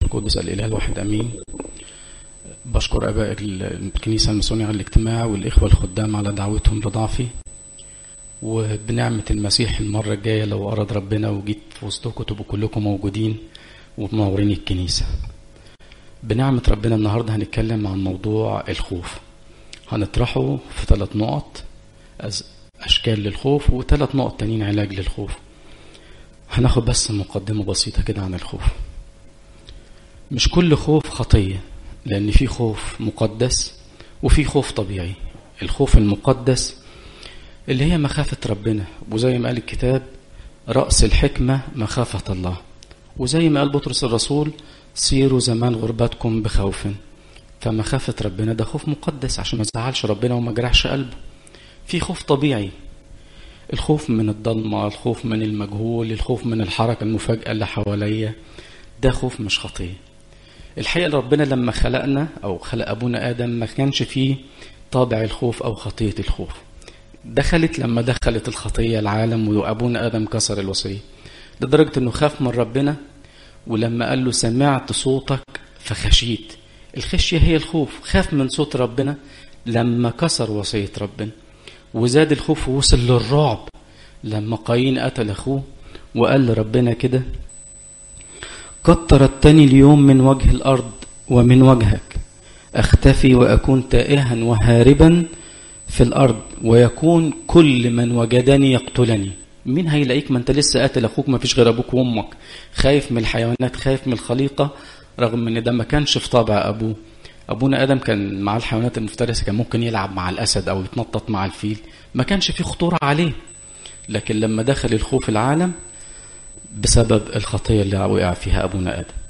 القدس الإله الواحد أمين بشكر أباء الكنيسة الماسونية على الاجتماع والإخوة الخدام على دعوتهم لضعفي وبنعمة المسيح المرة الجاية لو أراد ربنا وجيت في وسطكم تبقوا كلكم موجودين ومنورين الكنيسة بنعمة ربنا النهاردة هنتكلم عن موضوع الخوف هنطرحه في ثلاث نقط أشكال للخوف وثلاث نقط تانيين علاج للخوف هناخد بس مقدمة بسيطة كده عن الخوف مش كل خوف خطية لأن في خوف مقدس وفي خوف طبيعي الخوف المقدس اللي هي مخافة ربنا وزي ما قال الكتاب رأس الحكمة مخافة الله وزي ما قال بطرس الرسول سيروا زمان غربتكم بخوف فمخافة ربنا ده خوف مقدس عشان ما يزعلش ربنا وما جرحش قلبه في خوف طبيعي الخوف من الضلمة الخوف من المجهول الخوف من الحركة المفاجئة اللي حواليا ده خوف مش خطية الحقيقة ربنا لما خلقنا أو خلق أبونا آدم ما كانش فيه طابع الخوف أو خطية الخوف دخلت لما دخلت الخطية العالم وأبونا آدم كسر الوصية لدرجة أنه خاف من ربنا ولما قال له سمعت صوتك فخشيت الخشية هي الخوف خاف من صوت ربنا لما كسر وصية ربنا وزاد الخوف ووصل للرعب لما قايين قتل أخوه وقال لربنا كده قد طردتني اليوم من وجه الأرض ومن وجهك أختفي وأكون تائها وهاربا في الأرض ويكون كل من وجدني يقتلني مين هيلاقيك ما انت لسه قاتل اخوك ما فيش غير ابوك وامك خايف من الحيوانات خايف من الخليقه رغم ان ده ما كانش في طبع ابوه ابونا ادم كان مع الحيوانات المفترسه كان ممكن يلعب مع الاسد او يتنطط مع الفيل ما كانش في خطوره عليه لكن لما دخل الخوف العالم بسبب الخطيه اللي وقع فيها ابونا ادم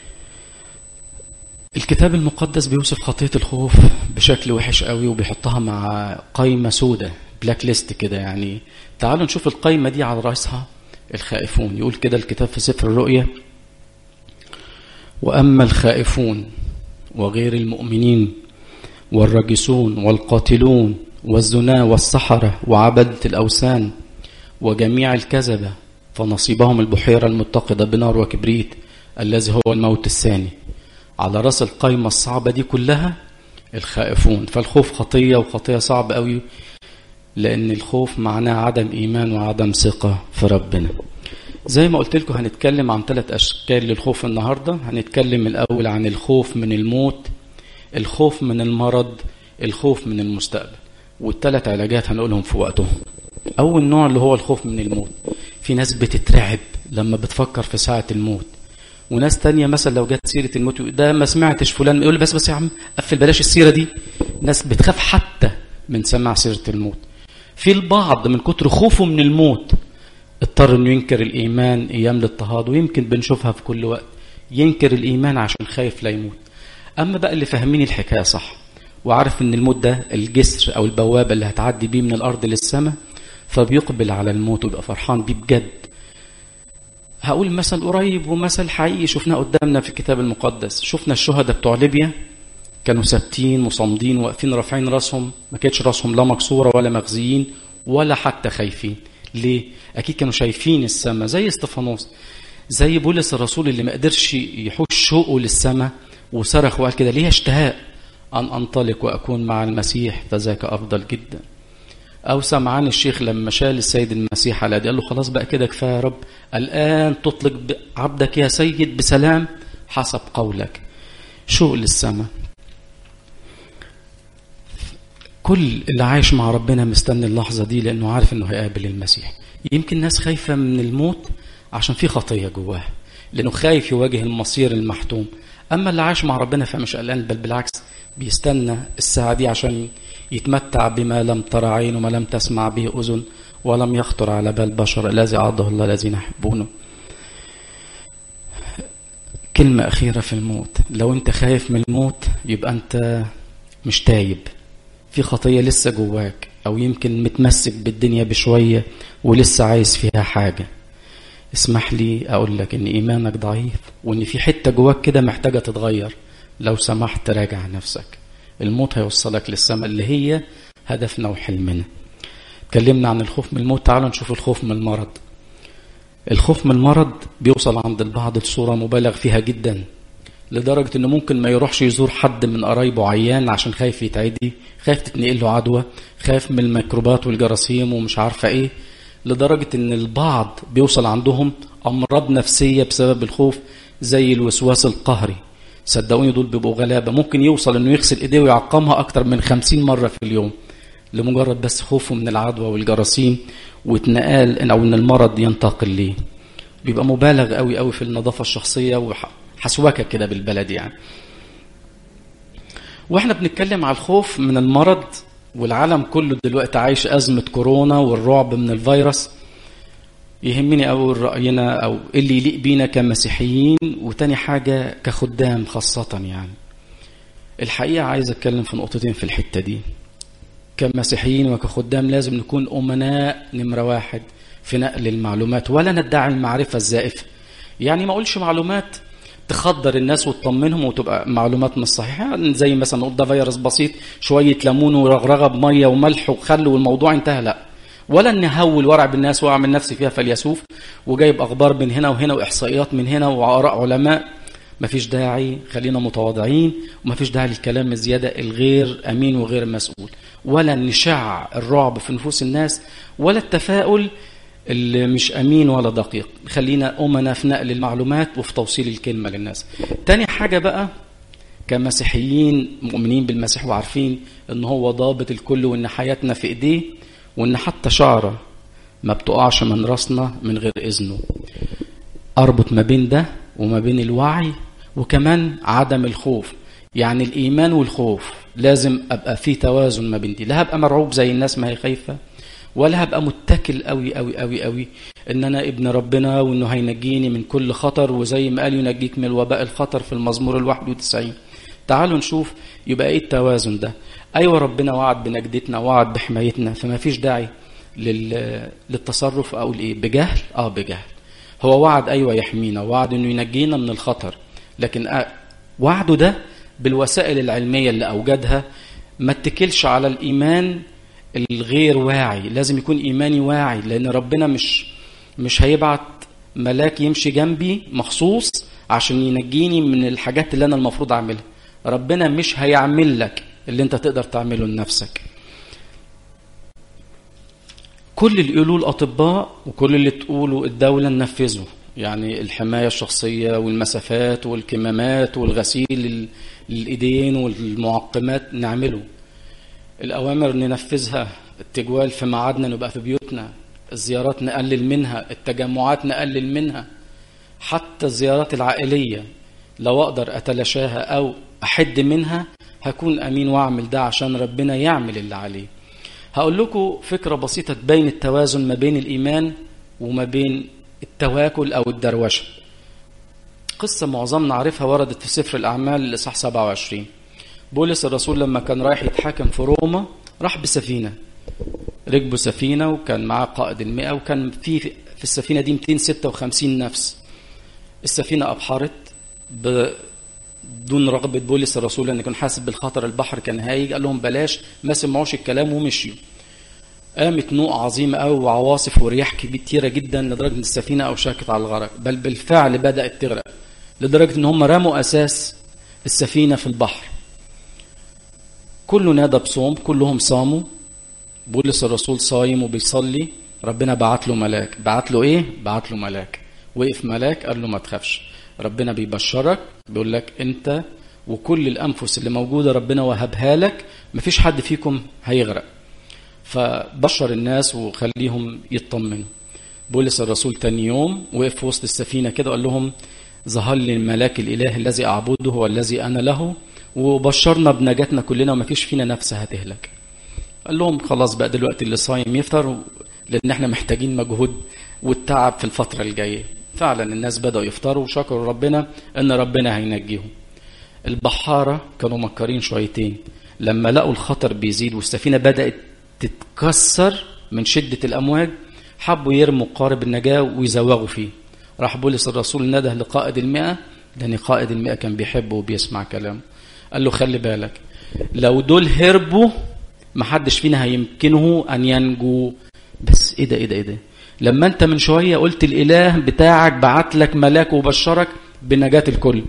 الكتاب المقدس بيوصف خطيه الخوف بشكل وحش قوي وبيحطها مع قائمه سوداء بلاك ليست كده يعني تعالوا نشوف القائمه دي على راسها الخائفون يقول كده الكتاب في سفر الرؤيا واما الخائفون وغير المؤمنين والرجسون والقاتلون والزنا والسحرة وعبدة الأوثان وجميع الكذبة فنصيبهم البحيرة المتقدة بنار وكبريت الذي هو الموت الثاني على رأس القائمة الصعبة دي كلها الخائفون فالخوف خطية وخطية صعبة قوي لأن الخوف معناه عدم إيمان وعدم ثقة في ربنا زي ما قلت لكم هنتكلم عن ثلاث أشكال للخوف النهاردة هنتكلم الأول عن الخوف من الموت الخوف من المرض الخوف من المستقبل والثلاث علاجات هنقولهم في وقتهم أول نوع اللي هو الخوف من الموت في ناس بتترعب لما بتفكر في ساعة الموت وناس تانية مثلا لو جت سيرة الموت ده ما سمعتش فلان يقول بس بس يا عم قفل بلاش السيرة دي ناس بتخاف حتى من سماع سيرة الموت في البعض من كتر خوفه من الموت اضطر انه ينكر الايمان ايام الاضطهاد ويمكن بنشوفها في كل وقت ينكر الايمان عشان خايف لا يموت اما بقى اللي فاهمين الحكايه صح وعارف ان الموت ده الجسر او البوابه اللي هتعدي بيه من الارض للسماء فبيقبل على الموت ويبقى فرحان بيه بجد هقول مثل قريب ومثل حقيقي شفناه قدامنا في الكتاب المقدس شفنا الشهداء بتوع ليبيا كانوا ثابتين مصمدين واقفين رافعين راسهم ما كانتش راسهم لا مكسوره ولا مخزيين ولا حتى خايفين ليه اكيد كانوا شايفين السماء زي استفانوس زي بولس الرسول اللي ما قدرش يحوش شوقه للسماء وصرخ وقال كده ليه اشتهاء ان انطلق واكون مع المسيح فذاك افضل جدا او سمعان الشيخ لما شال السيد المسيح على قال له خلاص بقى كده كفايه يا رب الان تطلق عبدك يا سيد بسلام حسب قولك شوق للسماء كل اللي عايش مع ربنا مستني اللحظة دي لأنه عارف أنه هيقابل المسيح يمكن ناس خايفة من الموت عشان في خطية جواه لأنه خايف يواجه المصير المحتوم أما اللي عايش مع ربنا فمش قلقان بل بالعكس بيستنى الساعة دي عشان يتمتع بما لم ترى عين وما لم تسمع به أذن ولم يخطر على بال بشر الذي أعده الله الذين يحبونه كلمة أخيرة في الموت لو أنت خايف من الموت يبقى أنت مش تايب في خطية لسه جواك أو يمكن متمسك بالدنيا بشوية ولسه عايز فيها حاجة اسمح لي أقول لك إن إيمانك ضعيف وإن في حتة جواك كده محتاجة تتغير لو سمحت راجع نفسك الموت هيوصلك للسماء اللي هي هدفنا وحلمنا اتكلمنا عن الخوف من الموت تعالوا نشوف الخوف من المرض الخوف من المرض بيوصل عند البعض لصورة مبالغ فيها جدا لدرجة انه ممكن ما يروحش يزور حد من قرايبه عيان عشان خايف يتعدي خايف تتنقل له عدوى خايف من الميكروبات والجراثيم ومش عارفة ايه لدرجة ان البعض بيوصل عندهم امراض نفسية بسبب الخوف زي الوسواس القهري صدقوني دول بيبقوا غلابة ممكن يوصل انه يغسل ايديه ويعقمها اكتر من خمسين مرة في اليوم لمجرد بس خوفه من العدوى والجراثيم واتنقال او ان المرض ينتقل ليه بيبقى مبالغ قوي قوي في النظافة الشخصية وحسوكة كده بالبلد يعني واحنا بنتكلم على الخوف من المرض والعالم كله دلوقتي عايش أزمة كورونا والرعب من الفيروس يهمني أول رأينا أو اللي يليق بينا كمسيحيين وتاني حاجة كخدام خاصة يعني الحقيقة عايز أتكلم في نقطتين في الحتة دي كمسيحيين وكخدام لازم نكون أمناء نمرة واحد في نقل المعلومات ولا ندعي المعرفة الزائفة يعني ما أقولش معلومات تخدر الناس وتطمنهم وتبقى معلومات مش صحيحة زي مثلا نقول ده فيروس بسيط شوية ليمون ورغرغة بمية وملح وخل والموضوع انتهى لا ولا اني هول وارعب الناس واعمل نفسي فيها فيلسوف وجايب اخبار من هنا وهنا واحصائيات من هنا واراء علماء مفيش داعي خلينا متواضعين ومفيش داعي للكلام الزياده الغير امين وغير مسؤول ولا نشع الرعب في نفوس الناس ولا التفاؤل اللي مش امين ولا دقيق خلينا امنا في نقل المعلومات وفي توصيل الكلمه للناس تاني حاجه بقى كمسيحيين مؤمنين بالمسيح وعارفين ان هو ضابط الكل وان حياتنا في ايديه وان حتى شعره ما بتقعش من راسنا من غير اذنه اربط ما بين ده وما بين الوعي وكمان عدم الخوف يعني الايمان والخوف لازم ابقى في توازن ما بين دي لا هبقى مرعوب زي الناس ما هي خايفه ولا هبقى متكل قوي قوي قوي قوي ان انا ابن ربنا وانه هينجيني من كل خطر وزي ما قال ينجيك من الوباء الخطر في المزمور ال 91 تعالوا نشوف يبقى ايه التوازن ده ايوه ربنا وعد بنجدتنا وعد بحمايتنا فما فيش داعي لل... للتصرف اقول ايه بجهل اه بجهل هو وعد ايوه يحمينا وعد انه ينجينا من الخطر لكن آه وعده ده بالوسائل العلميه اللي اوجدها ما اتكلش على الايمان الغير واعي لازم يكون ايماني واعي لان ربنا مش مش هيبعت ملاك يمشي جنبي مخصوص عشان ينجيني من الحاجات اللي انا المفروض اعملها ربنا مش هيعمل لك اللي انت تقدر تعمله لنفسك كل اللي يقولوه الاطباء وكل اللي تقوله الدوله ننفذه يعني الحمايه الشخصيه والمسافات والكمامات والغسيل الايدين والمعقمات نعمله الأوامر ننفذها التجوال في ميعادنا نبقى في بيوتنا الزيارات نقلل منها التجمعات نقلل منها حتى الزيارات العائلية لو أقدر أتلاشاها أو أحد منها هكون أمين وأعمل ده عشان ربنا يعمل اللي عليه هقول لكم فكرة بسيطة تبين التوازن ما بين الإيمان وما بين التواكل أو الدروشة قصة معظمنا عارفها وردت في سفر الأعمال الإصحاح 27 بولس الرسول لما كان رايح يتحاكم في روما راح بسفينة ركبوا سفينة وكان معاه قائد المئة وكان في في السفينة دي 256 نفس السفينة أبحرت بدون رغبة بولس الرسول لأن كان حاسس بالخطر البحر كان هايج قال لهم بلاش ما سمعوش الكلام ومشيوا قامت نوء عظيمة قوي وعواصف ورياح كتيرة جدا لدرجة ان السفينة أوشكت على الغرق بل بالفعل بدأت تغرق لدرجة ان هم رموا أساس السفينة في البحر كله نادى بصوم كلهم صاموا بولس الرسول صايم وبيصلي ربنا بعت له ملاك بعت له ايه بعت له ملاك وقف ملاك قال له ما تخافش ربنا بيبشرك بيقول لك انت وكل الانفس اللي موجوده ربنا وهبها لك مفيش حد فيكم هيغرق فبشر الناس وخليهم يطمنوا بولس الرسول تاني يوم وقف في وسط السفينه كده وقال لهم ظهر لي الملاك الاله الذي اعبده والذي انا له وبشرنا بنجاتنا كلنا وما فيش فينا نفس هتهلك قال لهم خلاص بقى دلوقتي اللي صايم يفطر لان احنا محتاجين مجهود والتعب في الفتره الجايه فعلا الناس بداوا يفطروا وشكروا ربنا ان ربنا هينجيهم البحاره كانوا مكرين شويتين لما لقوا الخطر بيزيد والسفينه بدات تتكسر من شده الامواج حبوا يرموا قارب النجاه ويزوغوا فيه راح بولس الرسول نده لقائد المئة لأن قائد المئة كان بيحبه وبيسمع كلامه قال له خلي بالك لو دول هربوا محدش فينا هيمكنه أن ينجو بس إيه ده إيه ده إيه ده لما أنت من شوية قلت الإله بتاعك بعت لك ملاك وبشرك بنجاة الكل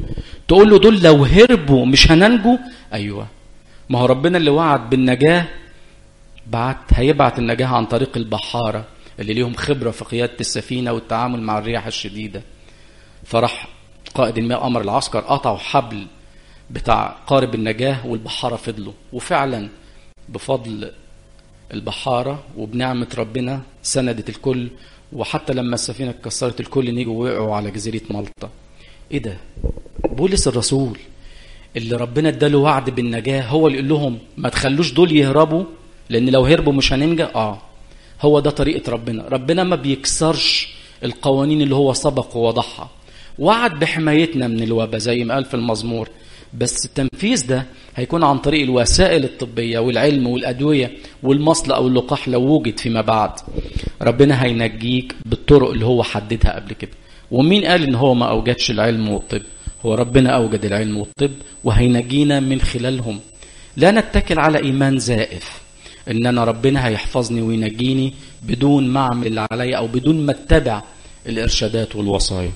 تقول له دول لو هربوا مش هننجو ايوه ما هو ربنا اللي وعد بالنجاه بعت هيبعت النجاه عن طريق البحاره اللي ليهم خبره في قياده السفينه والتعامل مع الرياح الشديده فراح قائد الماء امر العسكر قطعوا حبل بتاع قارب النجاه والبحاره فضلوا وفعلا بفضل البحاره وبنعمه ربنا سندت الكل وحتى لما السفينه اتكسرت الكل نيجوا وقعوا على جزيره مالطا ايه ده بولس الرسول اللي ربنا اداله وعد بالنجاه هو اللي يقول لهم ما تخلوش دول يهربوا لان لو هربوا مش هننجى اه هو ده طريقه ربنا ربنا ما بيكسرش القوانين اللي هو سبق ووضعها وعد بحمايتنا من الوباء زي ما قال في المزمور بس التنفيذ ده هيكون عن طريق الوسائل الطبية والعلم والأدوية والمصل أو اللقاح لو وجد فيما بعد ربنا هينجيك بالطرق اللي هو حددها قبل كده ومين قال ان هو ما أوجدش العلم والطب هو ربنا أوجد العلم والطب وهينجينا من خلالهم لا نتكل على إيمان زائف ان انا ربنا هيحفظني وينجيني بدون ما اعمل اللي عليا او بدون ما اتبع الارشادات والوصايا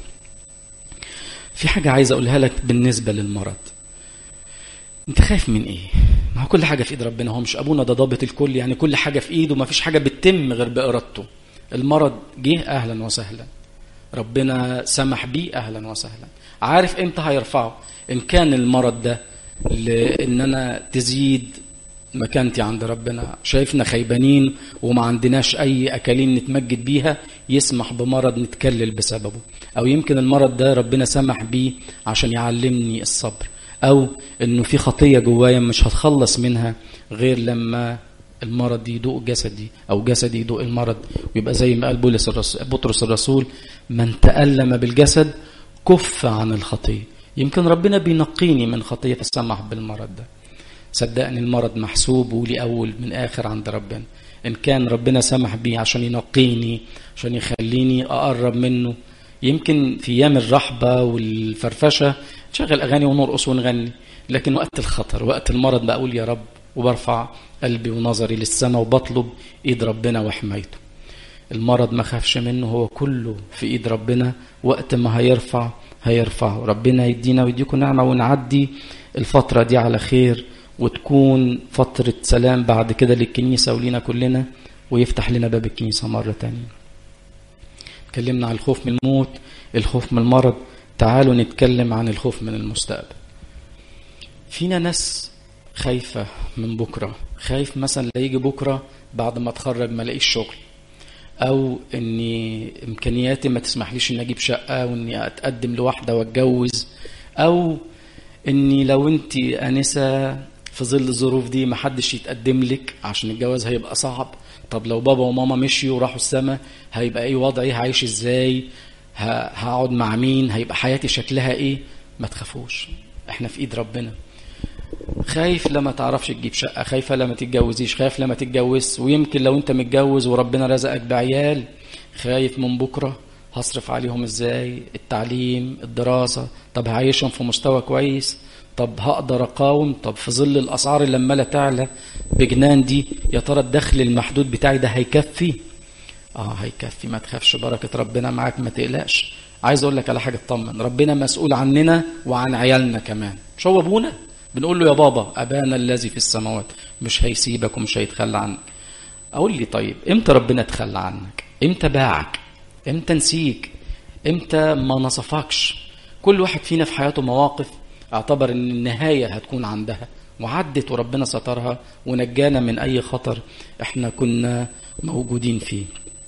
في حاجه عايز اقولها لك بالنسبه للمرض انت خايف من ايه ما هو كل حاجه في ايد ربنا هو مش ابونا ده ضابط الكل يعني كل حاجه في ايده ما فيش حاجه بتتم غير بارادته المرض جه اهلا وسهلا ربنا سمح بيه اهلا وسهلا عارف امتى هيرفعه ان كان المرض ده لان انا تزيد مكانتي عند ربنا شايفنا خيبانين وما عندناش اي اكاليل نتمجد بيها يسمح بمرض نتكلل بسببه او يمكن المرض ده ربنا سمح بيه عشان يعلمني الصبر او انه في خطيه جوايا مش هتخلص منها غير لما المرض يدوق جسدي او جسدي يدوق المرض ويبقى زي ما قال بولس الرسول بطرس الرسول من تألم بالجسد كف عن الخطيه يمكن ربنا بينقيني من خطيه فسمح بالمرض ده صدقني المرض محسوب ولي أول من آخر عند ربنا إن كان ربنا سمح بيه عشان ينقيني عشان يخليني أقرب منه يمكن في أيام الرحبة والفرفشة نشغل أغاني ونرقص ونغني لكن وقت الخطر وقت المرض بقول يا رب وبرفع قلبي ونظري للسماء وبطلب إيد ربنا وحمايته المرض ما خافش منه هو كله في إيد ربنا وقت ما هيرفع هيرفعه ربنا يدينا ويديكم نعمة ونعدي الفترة دي على خير وتكون فترة سلام بعد كده للكنيسة ولينا كلنا ويفتح لنا باب الكنيسة مرة تانية اتكلمنا عن الخوف من الموت الخوف من المرض تعالوا نتكلم عن الخوف من المستقبل فينا ناس خايفة من بكرة خايف مثلا لا يجي بكرة بعد ما اتخرج ما الاقيش شغل او اني امكانياتي ما تسمحليش اني اجيب شقة واني اتقدم لواحدة واتجوز او اني لو انت انسة في ظل الظروف دي ما حدش يتقدم لك عشان الجواز هيبقى صعب طب لو بابا وماما مشيوا وراحوا السما هيبقى ايه وضعي هعيش ازاي هقعد مع مين هيبقى حياتي شكلها ايه ما تخافوش احنا في ايد ربنا خايف لما تعرفش تجيب شقه خايفه لما تتجوزيش خايف لما تتجوز ويمكن لو انت متجوز وربنا رزقك بعيال خايف من بكره هصرف عليهم ازاي التعليم الدراسه طب هعيشهم في مستوى كويس طب هقدر اقاوم طب في ظل الاسعار اللي عماله تعلى بجنان دي يا ترى الدخل المحدود بتاعي ده هيكفي اه هيكفي ما تخافش بركه ربنا معاك ما تقلقش عايز اقول لك على حاجه اطمن ربنا مسؤول عننا وعن عيالنا كمان مش هو ابونا بنقول له يا بابا ابانا الذي في السماوات مش هيسيبك ومش هيتخلى عنك اقول لي طيب امتى ربنا تخلى عنك امتى باعك امتى نسيك امتى ما نصفكش كل واحد فينا في حياته مواقف اعتبر ان النهاية هتكون عندها وعدت وربنا سترها ونجانا من اي خطر احنا كنا موجودين فيه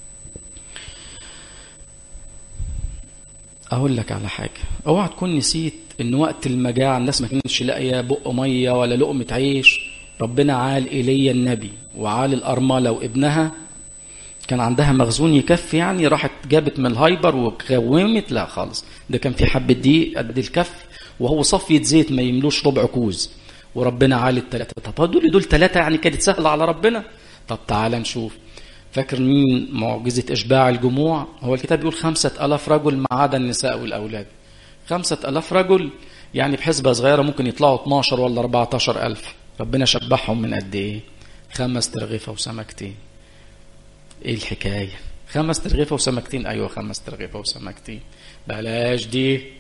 اقول لك على حاجة اوعى تكون نسيت ان وقت المجاعة الناس ما كانتش لاقية بق مية ولا لقمة عيش ربنا عال ايليا النبي وعال الارملة وابنها كان عندها مخزون يكفي يعني راحت جابت من الهايبر وقومت لا خالص ده كان في حبة دقيق قد الكف وهو صفية زيت ما يملوش ربع كوز وربنا عالي التلاتة طب دول دول تلاتة يعني كانت سهلة على ربنا طب تعال نشوف فاكر مين معجزة إشباع الجموع هو الكتاب بيقول خمسة ألاف رجل ما عدا النساء والأولاد خمسة ألاف رجل يعني بحسبة صغيرة ممكن يطلعوا 12 ولا 14 ألف ربنا شبعهم من قد إيه خمس ترغيفة وسمكتين إيه الحكاية خمس ترغيفة وسمكتين أيوة خمس ترغيفة وسمكتين بلاش دي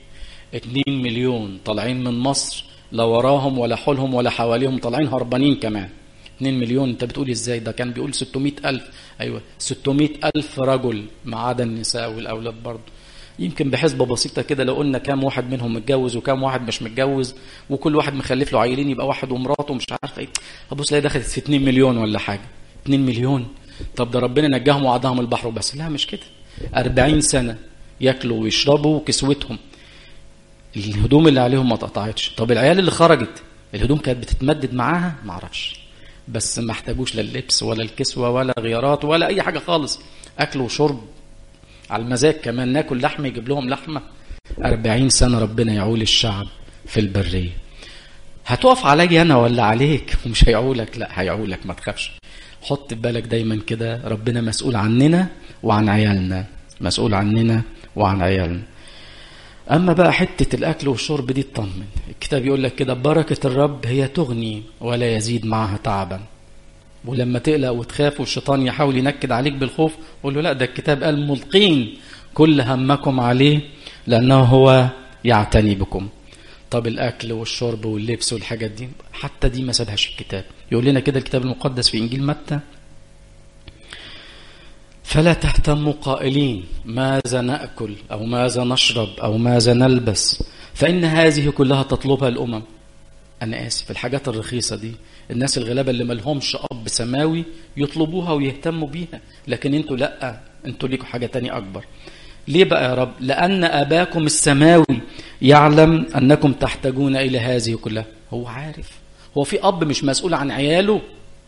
2 مليون طالعين من مصر لا وراهم ولا حولهم ولا حواليهم طالعين هربانين كمان 2 مليون انت بتقول ازاي ده كان بيقول 600 ألف أيوة 600 ألف رجل ما عدا النساء والأولاد برضه يمكن بحسبة بسيطة كده لو قلنا كام واحد منهم متجوز وكام واحد مش متجوز وكل واحد مخلف له عيلين يبقى واحد ومراته مش عارف ايه هبص لاقي دخلت في 2 مليون ولا حاجة 2 مليون طب ده ربنا نجاهم وعداهم البحر وبس لا مش كده 40 سنة ياكلوا ويشربوا وكسوتهم الهدوم اللي عليهم ما اتقطعتش طب العيال اللي خرجت الهدوم كانت بتتمدد معاها ما اعرفش بس ما احتاجوش لا اللبس ولا الكسوة ولا غيارات ولا اي حاجة خالص اكل وشرب على المزاج كمان ناكل لحمة يجيب لهم لحمة أربعين سنة ربنا يعول الشعب في البرية هتقف علي أنا ولا عليك ومش هيعولك لا هيعولك ما تخافش حط في بالك دايما كده ربنا مسؤول عننا وعن عيالنا مسؤول عننا وعن عيالنا أما بقى حتة الأكل والشرب دي اطمن الكتاب يقول لك كده بركة الرب هي تغني ولا يزيد معها تعبا ولما تقلق وتخاف والشيطان يحاول ينكد عليك بالخوف قول له لا ده الكتاب قال ملقين كل همكم عليه لأنه هو يعتني بكم طب الأكل والشرب واللبس والحاجات دي حتى دي ما سابهاش الكتاب يقول لنا كده الكتاب المقدس في إنجيل متى فلا تهتموا قائلين ماذا نأكل أو ماذا نشرب أو ماذا نلبس فإن هذه كلها تطلبها الأمم أنا آسف الحاجات الرخيصة دي الناس الغلابة اللي ملهمش أب سماوي يطلبوها ويهتموا بيها لكن انتوا لأ انتوا ليكوا حاجة تانية أكبر ليه بقى يا رب لأن أباكم السماوي يعلم أنكم تحتاجون إلى هذه كلها هو عارف هو في أب مش مسؤول عن عياله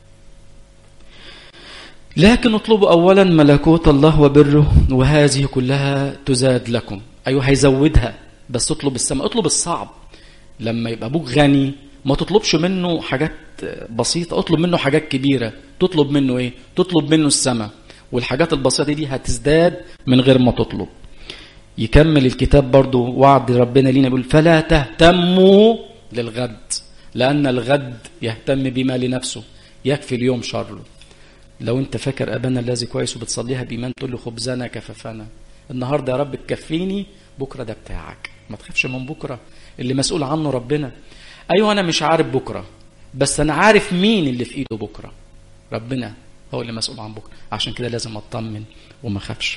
لكن اطلبوا أولا ملكوت الله وبره وهذه كلها تزاد لكم أيوه هيزودها بس اطلب السماء اطلب الصعب لما يبقى أبوك غني ما تطلبش منه حاجات بسيطة اطلب منه حاجات كبيرة تطلب منه ايه تطلب منه السماء والحاجات البسيطة دي هتزداد من غير ما تطلب يكمل الكتاب برضو وعد ربنا لينا بيقول فلا تهتموا للغد لأن الغد يهتم بما لنفسه يكفي اليوم شره لو انت فاكر أبانا الذي كويس وبتصليها بإيمان تقول له خبزنا كففنا النهاردة يا رب تكفيني بكرة ده بتاعك ما تخافش من بكرة اللي مسؤول عنه ربنا أيوة أنا مش عارف بكرة بس أنا عارف مين اللي في إيده بكرة ربنا هو اللي مسؤول عن بكرة عشان كده لازم أطمن وما أخافش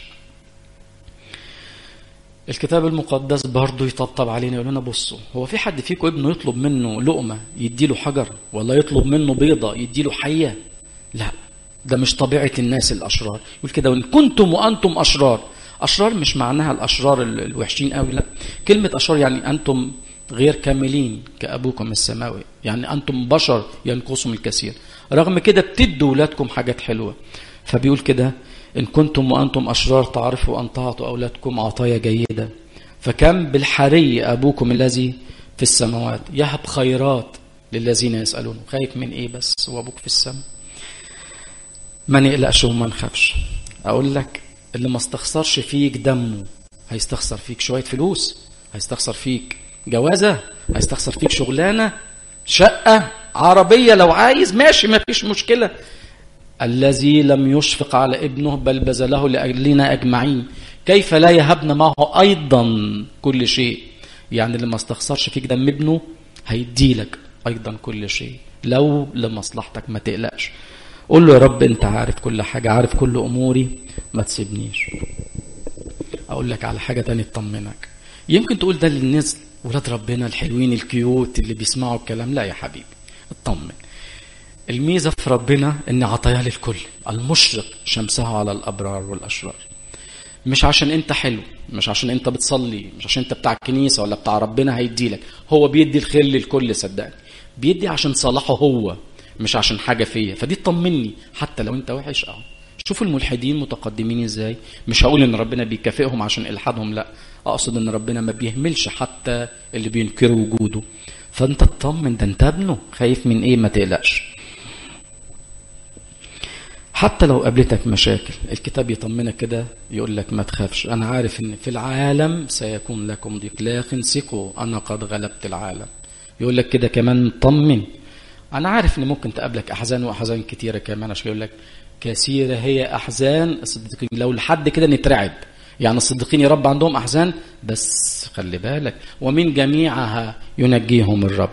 الكتاب المقدس برضه يطبطب علينا يقول لنا بصوا هو في حد فيكم ابنه يطلب منه لقمة يديله حجر ولا يطلب منه بيضة يديله حية لا ده مش طبيعة الناس الأشرار يقول كده وإن كنتم وأنتم أشرار أشرار مش معناها الأشرار الوحشين قوي لا كلمة أشرار يعني أنتم غير كاملين كأبوكم السماوي يعني أنتم بشر ينقصهم الكثير رغم كده بتدوا ولادكم حاجات حلوة فبيقول كده إن كنتم وأنتم أشرار تعرفوا أن تعطوا أولادكم عطايا جيدة فكم بالحري أبوكم الذي في السماوات يهب خيرات للذين يسألون خايف من إيه بس هو أبوك في السماء ما نقلقش وما نخافش أقول لك اللي ما استخسرش فيك دمه هيستخسر فيك شوية فلوس هيستخسر فيك جوازة هيستخسر فيك شغلانة شقة عربية لو عايز ماشي ما فيش مشكلة الذي لم يشفق على ابنه بل بذله لأجلنا أجمعين كيف لا يهبنا معه أيضا كل شيء يعني اللي ما استخسرش فيك دم ابنه هيديلك أيضا كل شيء لو لمصلحتك ما تقلقش قول له يا رب انت عارف كل حاجة عارف كل أموري ما تسيبنيش أقول لك على حاجة تانية تطمنك يمكن تقول ده للناس ولاد ربنا الحلوين الكيوت اللي بيسمعوا الكلام لا يا حبيبي اطمن الميزة في ربنا ان عطايا للكل المشرق شمسها على الأبرار والأشرار مش عشان انت حلو مش عشان انت بتصلي مش عشان انت بتاع الكنيسة ولا بتاع ربنا هيديلك هو بيدي الخير للكل صدقني بيدي عشان صلاحه هو مش عشان حاجة فيا فدي تطمني حتى لو انت وحش اه شوفوا الملحدين متقدمين ازاي مش هقول ان ربنا بيكافئهم عشان الحادهم لا اقصد ان ربنا ما بيهملش حتى اللي بينكروا وجوده فانت تطمن ده انت ابنه خايف من ايه ما تقلقش حتى لو قابلتك مشاكل الكتاب يطمنك كده يقول لك ما تخافش انا عارف ان في العالم سيكون لكم ضيق لكن ثقوا انا قد غلبت العالم يقول لك كده كمان طمن انا عارف ان ممكن تقابلك احزان واحزان كتيره كمان عشان يقول لك كثيره هي احزان صدقني لو لحد كده نترعب يعني الصديقين يا رب عندهم أحزان بس خلي بالك ومن جميعها ينجيهم الرب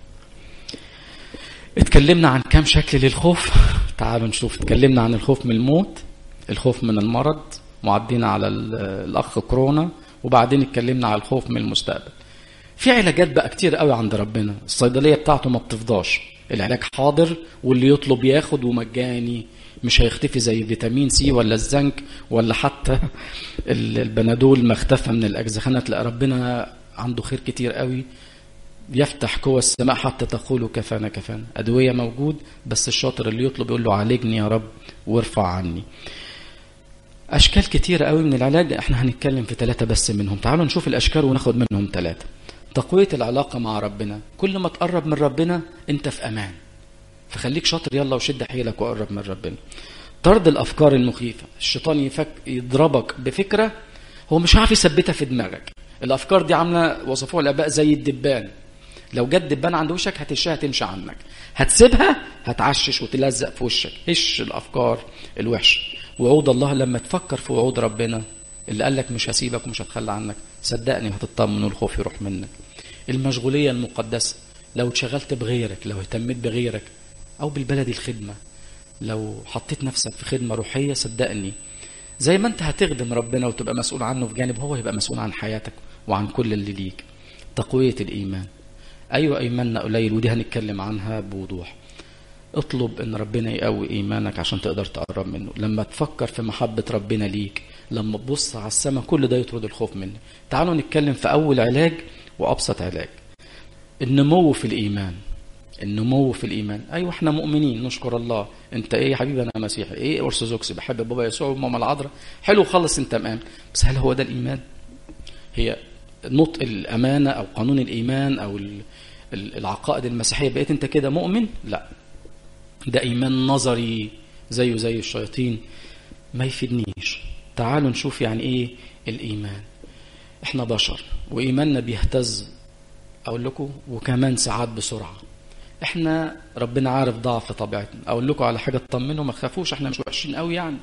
اتكلمنا عن كم شكل للخوف تعالوا نشوف اتكلمنا عن الخوف من الموت الخوف من المرض معدينا على الأخ كورونا وبعدين اتكلمنا على الخوف من المستقبل في علاجات بقى كتير قوي عند ربنا الصيدلية بتاعته ما بتفضاش العلاج حاضر واللي يطلب ياخد ومجاني مش هيختفي زي فيتامين سي ولا الزنك ولا حتى البنادول ما اختفى من الأجزخانة تلاقي ربنا عنده خير كتير قوي يفتح قوى السماء حتى تقول كفانا كفانا أدوية موجود بس الشاطر اللي يطلب يقول له عالجني يا رب وارفع عني أشكال كتيرة قوي من العلاج احنا هنتكلم في ثلاثة بس منهم تعالوا نشوف الأشكال وناخد منهم ثلاثة تقوية العلاقة مع ربنا كل ما تقرب من ربنا انت في أمان فخليك شاطر يلا وشد حيلك وقرب من ربنا طرد الأفكار المخيفة الشيطان يفك يضربك بفكرة هو مش عارف يثبتها في دماغك الأفكار دي عاملة وصفوها الآباء زي الدبان لو جت دبان عند وشك هتشها هتمشي عنك هتسيبها هتعشش وتلزق في وشك هش الأفكار الوحشة وعود الله لما تفكر في وعود ربنا اللي قال لك مش هسيبك ومش هتخلى عنك صدقني هتطمن والخوف يروح منك المشغولية المقدسة لو اتشغلت بغيرك لو اهتميت بغيرك أو بالبلد الخدمة لو حطيت نفسك في خدمة روحية صدقني زي ما انت هتخدم ربنا وتبقى مسؤول عنه في جانب هو يبقى مسؤول عن حياتك وعن كل اللي ليك تقوية الإيمان أيوة إيماننا قليل ودي هنتكلم عنها بوضوح اطلب ان ربنا يقوي ايمانك عشان تقدر تقرب منه لما تفكر في محبة ربنا ليك لما تبص على السماء كل ده يطرد الخوف منك تعالوا نتكلم في اول علاج وابسط علاج النمو في الايمان النمو في الايمان ايوه احنا مؤمنين نشكر الله انت ايه يا حبيبي انا مسيحي ايه ارثوذكسي بحب بابا يسوع وماما العذراء حلو خلص انت مآمن بس هل هو ده الايمان هي نطق الامانه او قانون الايمان او العقائد المسيحيه بقيت انت كده مؤمن لا ده ايمان نظري زيه زي الشياطين ما يفيدنيش تعالوا نشوف يعني ايه الايمان احنا بشر وايماننا بيهتز اقول لكم وكمان ساعات بسرعه احنا ربنا عارف ضعف طبيعتنا اقول لكم على حاجه تطمنوا ما تخافوش احنا مش وحشين قوي يعني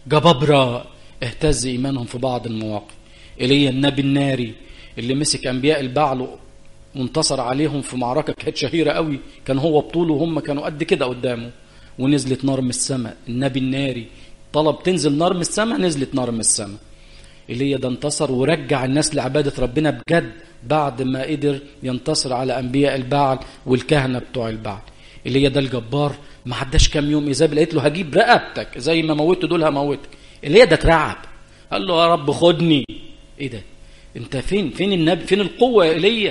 جبابره اهتز ايمانهم في بعض المواقف ايليا النبي الناري اللي مسك انبياء البعل وانتصر عليهم في معركه كانت شهيره قوي كان هو بطوله وهم كانوا قد كده قدامه ونزلت نار من السماء النبي الناري طلب تنزل نار من السماء نزلت نار من السماء ايليا ده انتصر ورجع الناس لعباده ربنا بجد بعد ما قدر ينتصر على انبياء البعل والكهنه بتوع البعل ايليا ده الجبار ما عداش كام يوم ايزابل قالت له هجيب رقبتك زي ما موت دول هموتك ايليا ده اترعب قال له يا رب خدني ايه ده انت فين فين النبي فين القوه يا ايليا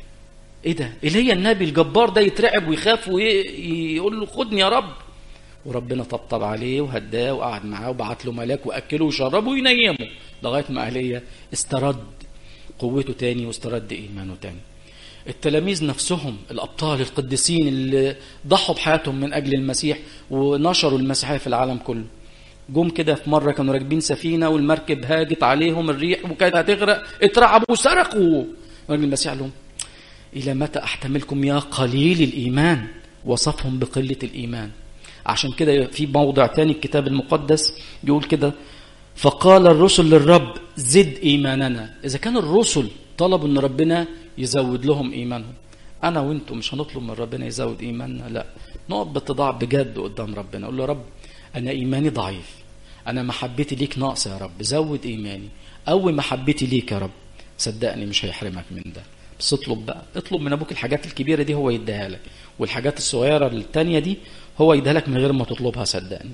ايه ده ايليا النبي الجبار ده يترعب ويخاف ويقول له خدني يا رب وربنا طبطب عليه وهداه وقعد معاه وبعت له ملاك واكله وشربه وينيمه لغايه ما ايليا استرد قوته تاني واسترد ايمانه تاني التلاميذ نفسهم الابطال القديسين اللي ضحوا بحياتهم من اجل المسيح ونشروا المسيحيه في العالم كله جم كده في مره كانوا راكبين سفينه والمركب هاجت عليهم الريح وكانت هتغرق اترعبوا وصرخوا راجل المسيح قال لهم الى متى احتملكم يا قليل الايمان وصفهم بقله الايمان عشان كده في موضع تاني الكتاب المقدس يقول كده فقال الرسل للرب زد ايماننا اذا كان الرسل طلبوا ان ربنا يزود لهم ايمانهم انا وانتم مش هنطلب من ربنا يزود ايماننا لا نقف باتضاع بجد قدام ربنا اقول له رب انا ايماني ضعيف انا محبتي ليك ناقصه يا رب زود ايماني قوي محبتي ليك يا رب صدقني مش هيحرمك من ده بس اطلب بقى اطلب من ابوك الحاجات الكبيره دي هو يديها لك والحاجات الصغيره التانية دي هو يديها لك من غير ما تطلبها صدقني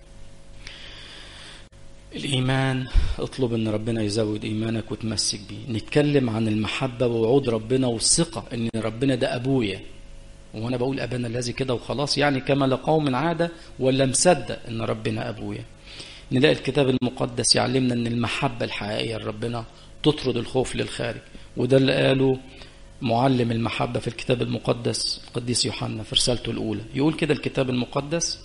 الإيمان اطلب أن ربنا يزود إيمانك وتمسك بيه نتكلم عن المحبة ووعود ربنا والثقة أن ربنا ده أبويا وأنا بقول أبانا الذي كده وخلاص يعني كما لقوم عادة ولا مصدق أن ربنا أبويا نلاقي الكتاب المقدس يعلمنا أن المحبة الحقيقية لربنا تطرد الخوف للخارج وده اللي قاله معلم المحبة في الكتاب المقدس القديس يوحنا في رسالته الأولى يقول كده الكتاب المقدس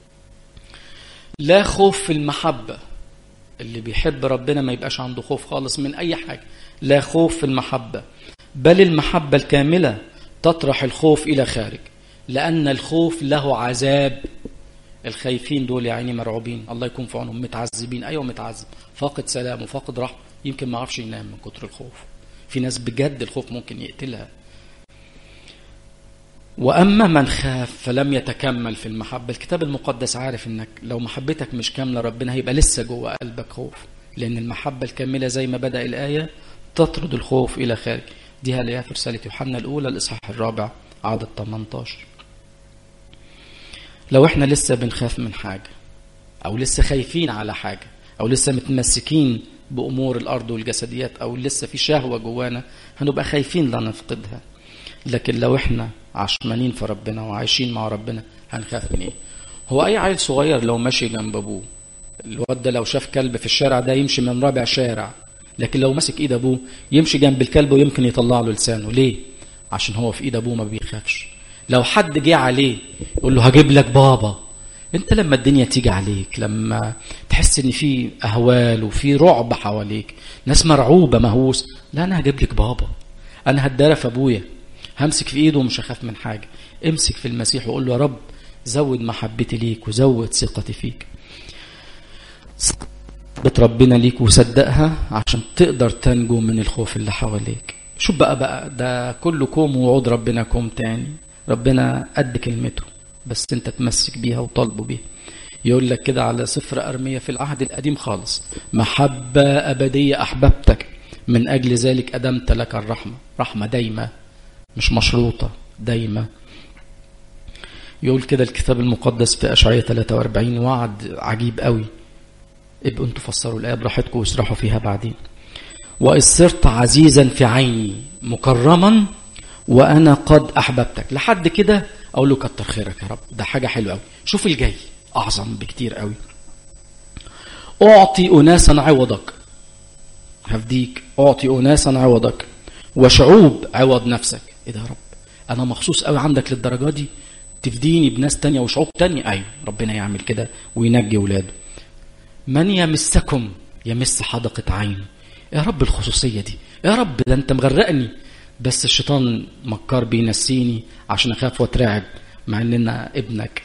لا خوف في المحبة اللي بيحب ربنا ما يبقاش عنده خوف خالص من أي حاجة لا خوف في المحبة بل المحبة الكاملة تطرح الخوف إلى خارج لأن الخوف له عذاب الخايفين دول يا عيني مرعوبين الله يكون في عونهم متعذبين ايوه متعذب فاقد سلام وفاقد راحه يمكن ما يعرفش ينام من كتر الخوف في ناس بجد الخوف ممكن يقتلها واما من خاف فلم يتكمل في المحبه الكتاب المقدس عارف انك لو محبتك مش كامله ربنا هيبقى لسه جوه قلبك خوف لان المحبه الكامله زي ما بدا الايه تطرد الخوف الى خارج دي هلاقيها في رساله يوحنا الاولى الاصحاح الرابع عدد 18 لو احنا لسه بنخاف من حاجه او لسه خايفين على حاجه او لسه متمسكين بامور الارض والجسديات او لسه في شهوه جوانا هنبقى خايفين لا نفقدها لكن لو احنا عشمانين في ربنا وعايشين مع ربنا هنخاف من ايه هو اي عيل صغير لو ماشي جنب ابوه الواد ده لو شاف كلب في الشارع ده يمشي من رابع شارع لكن لو مسك ايد ابوه يمشي جنب الكلب ويمكن يطلع له لسانه ليه عشان هو في ايد ابوه ما بيخافش لو حد جه عليه يقول له هجيب لك بابا انت لما الدنيا تيجي عليك لما تحس ان في اهوال وفي رعب حواليك ناس مرعوبه مهووس لا انا هجيب لك بابا انا هتدارى في ابويا همسك في ايده ومش هخاف من حاجه امسك في المسيح وقول له يا رب زود محبتي ليك وزود ثقتي فيك بت ربنا ليك وصدقها عشان تقدر تنجو من الخوف اللي حواليك شوف بقى بقى ده كله كوم ووعود ربنا كوم تاني ربنا قد كلمته بس انت تمسك بيها وطالبه بيها يقول لك كده على سفر أرمية في العهد القديم خالص محبة أبدية أحببتك من أجل ذلك أدمت لك الرحمة رحمة دايمة مش مشروطة دايمة يقول كده الكتاب المقدس في أشعية 43 وعد عجيب قوي ابقوا انتوا فسروا الآية براحتكم واسرحوا فيها بعدين وإذ صرت عزيزا في عيني مكرما وأنا قد أحببتك لحد كده أقول له كتر خيرك يا رب ده حاجة حلوة قوي شوف الجاي أعظم بكتير قوي أعطي أناسا عوضك هفديك أعطي أناسا عوضك وشعوب عوض نفسك إيه ده يا رب أنا مخصوص قوي عندك للدرجة دي تفديني بناس تانية وشعوب تانية أيوة ربنا يعمل كده وينجي ولاده من يمسكم يمس حدقة عينه يا رب الخصوصية دي يا رب ده أنت مغرقني بس الشيطان مكار بينسيني عشان أخاف وأترعب مع إن أنا ابنك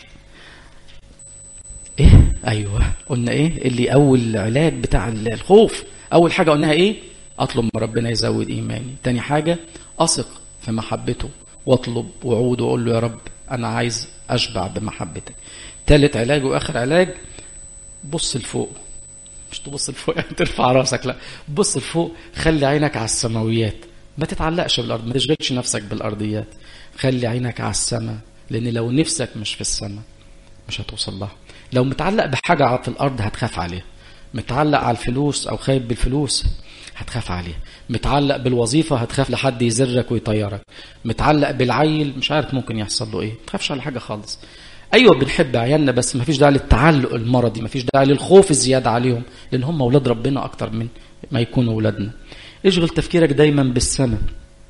ايه ايوه قلنا ايه اللي اول علاج بتاع الخوف اول حاجه قلناها ايه اطلب من ربنا يزود ايماني تاني حاجه اثق في محبته واطلب وعود واقول له يا رب انا عايز اشبع بمحبتك تالت علاج واخر علاج بص لفوق مش تبص لفوق يعني ترفع راسك لا بص لفوق خلي عينك على السماويات ما تتعلقش بالارض ما تشغلش نفسك بالارضيات خلي عينك على السماء لان لو نفسك مش في السماء مش هتوصل لها لو متعلق بحاجة في الأرض هتخاف عليها متعلق على الفلوس أو خايف بالفلوس هتخاف عليها متعلق بالوظيفة هتخاف لحد يزرك ويطيرك متعلق بالعيل مش عارف ممكن يحصل له ايه تخافش على حاجة خالص ايوه بنحب عيالنا بس ما فيش داعي للتعلق المرضي ما فيش داعي للخوف الزيادة عليهم لان هم اولاد ربنا اكتر من ما يكونوا اولادنا اشغل تفكيرك دايما بالسماء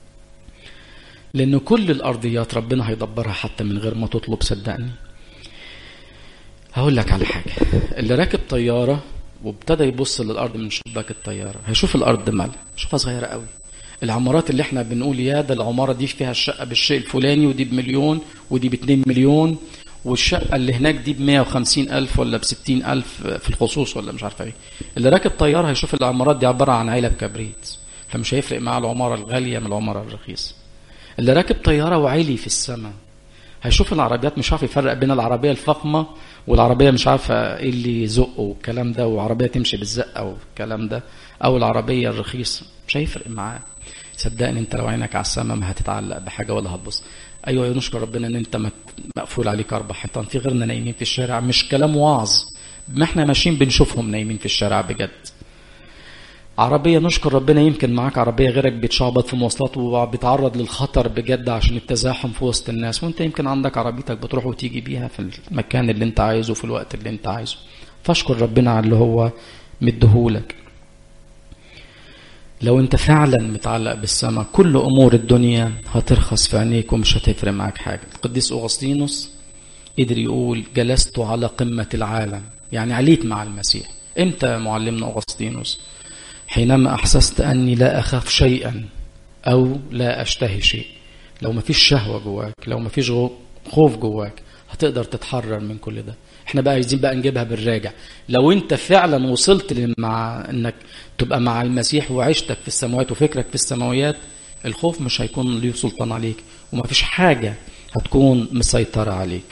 لان كل الارضيات ربنا هيدبرها حتى من غير ما تطلب صدقني هقول لك على حاجة اللي راكب طيارة وابتدى يبص للأرض من شباك الطيارة هيشوف الأرض مالها شوفها صغيرة قوي العمارات اللي احنا بنقول يا ده العمارة دي فيها الشقة بالشيء الفلاني ودي بمليون ودي باتنين مليون والشقة اللي هناك دي بمية وخمسين ألف ولا بستين ألف في الخصوص ولا مش عارفة ايه اللي راكب طيارة هيشوف العمارات دي عبارة عن عيلة بكبريت فمش هيفرق معاه العمارة الغالية من العمارة الرخيصة اللي راكب طيارة وعالي في السماء هيشوف العربيات مش عارف يفرق بين العربية الفخمة والعربية مش عارفة ايه اللي يزقه والكلام ده وعربية تمشي بالزقة والكلام ده او العربية الرخيصة مش هيفرق معاه صدقني انت لو عينك على السماء ما هتتعلق بحاجة ولا هتبص ايوه نشكر ربنا ان انت مقفول عليك اربع حيطان في غيرنا نايمين في الشارع مش كلام وعظ ما احنا ماشيين بنشوفهم نايمين في الشارع بجد عربية نشكر ربنا يمكن معاك عربية غيرك بيتشعبط في مواصلات وبيتعرض للخطر بجد عشان التزاحم في وسط الناس وانت يمكن عندك عربيتك بتروح وتيجي بيها في المكان اللي انت عايزه في الوقت اللي انت عايزه فاشكر ربنا على اللي هو مديهولك لو انت فعلا متعلق بالسماء كل امور الدنيا هترخص في عينيك ومش هتفرق معاك حاجة القديس اغسطينوس قدر يقول جلست على قمة العالم يعني عليت مع المسيح امتى معلمنا اغسطينوس حينما أحسست أني لا أخاف شيئا أو لا أشتهي شيء لو ما فيش شهوة جواك لو ما فيش خوف جواك هتقدر تتحرر من كل ده احنا بقى عايزين بقى نجيبها بالراجع لو انت فعلا وصلت مع انك تبقى مع المسيح وعيشتك في السماوات وفكرك في السماويات الخوف مش هيكون ليه سلطان عليك ومفيش حاجة هتكون مسيطرة عليك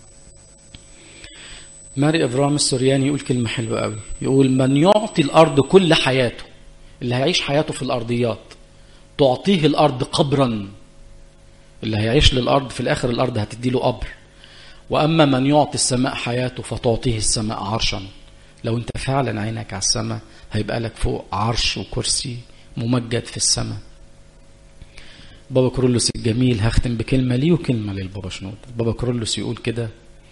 ماري ابرام السورياني يقول كلمة حلوة قوي يقول من يعطي الأرض كل حياته اللي هيعيش حياته في الأرضيات تعطيه الأرض قبرا اللي هيعيش للأرض في الآخر الأرض هتديله قبر وأما من يعطي السماء حياته فتعطيه السماء عرشا لو انت فعلا عينك على السماء هيبقى لك فوق عرش وكرسي ممجد في السماء بابا كرولوس الجميل هختم بكلمة ليه وكلمة للبابا شنود بابا كرولوس يقول كده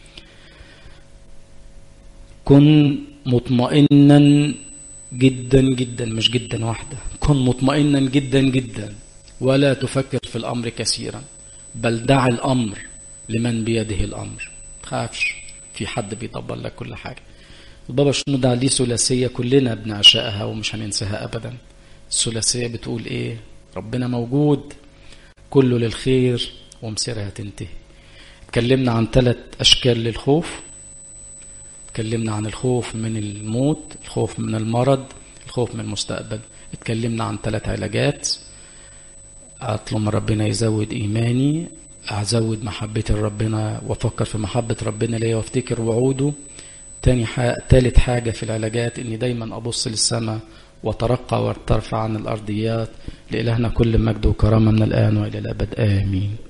كن مطمئنا جدا جدا مش جدا واحدة كن مطمئنا جدا جدا ولا تفكر في الأمر كثيرا بل دع الأمر لمن بيده الأمر خافش في حد بيدبر لك كل حاجة البابا شنود عليه ثلاثية كلنا بنعشقها ومش هننساها أبدا الثلاثية بتقول إيه ربنا موجود كله للخير ومصيرها تنتهي اتكلمنا عن ثلاث أشكال للخوف اتكلمنا عن الخوف من الموت الخوف من المرض الخوف من المستقبل اتكلمنا عن ثلاث علاجات اطلب من ربنا يزود ايماني ازود محبتي لربنا وافكر في محبه ربنا ليا وافتكر وعوده تاني حاجة تالت حاجه في العلاجات اني دايما ابص للسماء وترقى وارتفع عن الارضيات لالهنا كل مجد وكرامه من الان والى الابد امين